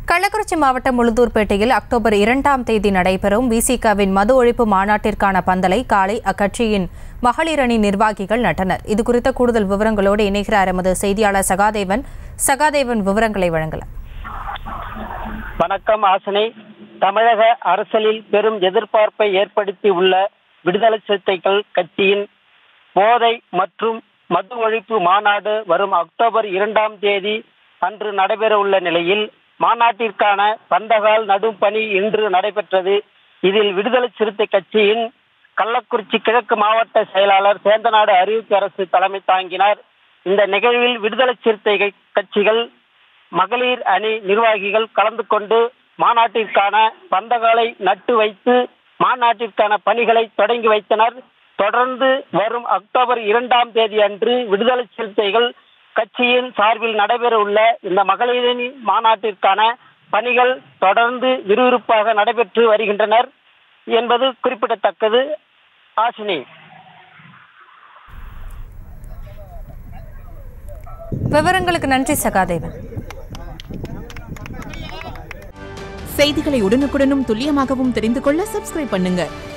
கள்ளக்குறிச்சி மாவட்டம் உளுந்தூர்பேட்டையில் அக்டோபர் இரண்டாம் தேதி நடைபெறும் விசிகாவின் மது ஒழிப்பு மாநாட்டிற்கான பந்தலை காலை அக்கட்சியின் மகளிர் அணி நிர்வாகிகள் நட்டனர் இது குறித்த கூடுதல் விவரங்களோடு இணைகிறார் எமது செய்தியாளர் சகாதேவன் சகாதேவன் விவரங்களை வழங்கலாம் வணக்கம் ஆசனை தமிழக அரசியலில் பெரும் எதிர்பார்ப்பை ஏற்படுத்தி உள்ள விடுதலை சிறுத்தைகள் கட்சியின் போதை மற்றும் மது ஒழிப்பு மாநாடு வரும் அக்டோபர் இரண்டாம் தேதி அன்று நடைபெற உள்ள நிலையில் மாநாட்டிற்கான பந்தகால் நடும் பணி இன்று நடைபெற்றது இதில் விடுதலை சிறுத்தை கட்சியின் கள்ளக்குறிச்சி கிழக்கு மாவட்ட செயலாளர் சேந்தநாடு அறிவிப்பு அரசு தலைமை தாங்கினார் இந்த நிகழ்வில் விடுதலை சிறுத்தை கட்சிகள் மகளிர் அணி நிர்வாகிகள் கலந்து கொண்டு மாநாட்டிற்கான பந்தகாலை நட்டு வைத்து மாநாட்டிற்கான பணிகளை தொடங்கி வைத்தனர் தொடர்ந்து வரும் அக்டோபர் இரண்டாம் தேதி அன்று விடுதலை சிறுத்தைகள் கட்சியின் சார்பில் நடைபெற உள்ள இந்த மகளிரணி மாநாட்டிற்கான பணிகள் தொடர்ந்து விறுவிறுப்பாக நடைபெற்று வருகின்றனர் என்பது குறிப்பிடத்தக்கது ஆசினி விவரங்களுக்கு நன்றி சகாதேவன் செய்திகளை உடனுக்குடனும் துல்லியமாகவும் தெரிந்து கொள்ள சப்ஸ்கிரைப் பண்ணுங்க